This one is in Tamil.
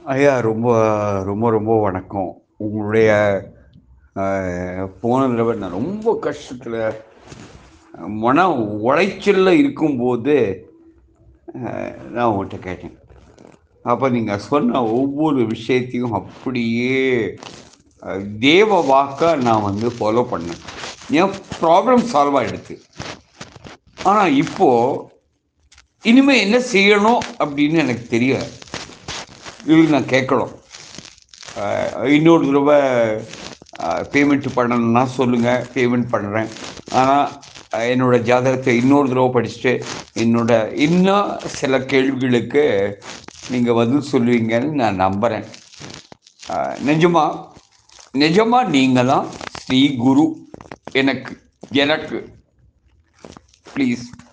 ஐயா ரொம்ப ரொம்ப ரொம்ப வணக்கம் உங்களுடைய அஹ், போன தடவை நான் ரொம்ப கஷ்டத்தில் மன உளைச்சலில் இருக்கும்போது அஹ், நான் உங்கள்கிட்ட கேட்டேன் அப்போ நீங்கள் சொன்ன ஒவ்வொரு விஷயத்தையும் அப்படியே அஹ், தேவ வாக்கா நான் வந்து ஃபாலோ பண்ணேன் என் ப்ராப்ளம் சால்வ் ஆகிடுது ஆனால் இப்போ இனிமேல் என்ன செய்யணும் அப்படின்னு எனக்கு தெரியாது இது நான் கேட்கணும் அஹ் இன்னொரு தடவை பேமெண்ட் பண்ணணும்னா சொல்லுங்கள் பேமெண்ட் பண்ணுறேன் ஆனால் என்னோட ஜாதகத்தை இன்னொரு தடவை படிச்சுட்டு என்னோட இன்னும் சில கேள்விகளுக்கு நீங்கள் பதில் சொல்லுவீங்கன்னு நான் நம்புகிறேன் நிஜமா நிஜமா நீங்கள் தான் ஸ்ரீ குரு எனக்கு எனக்கு ப்ளீஸ்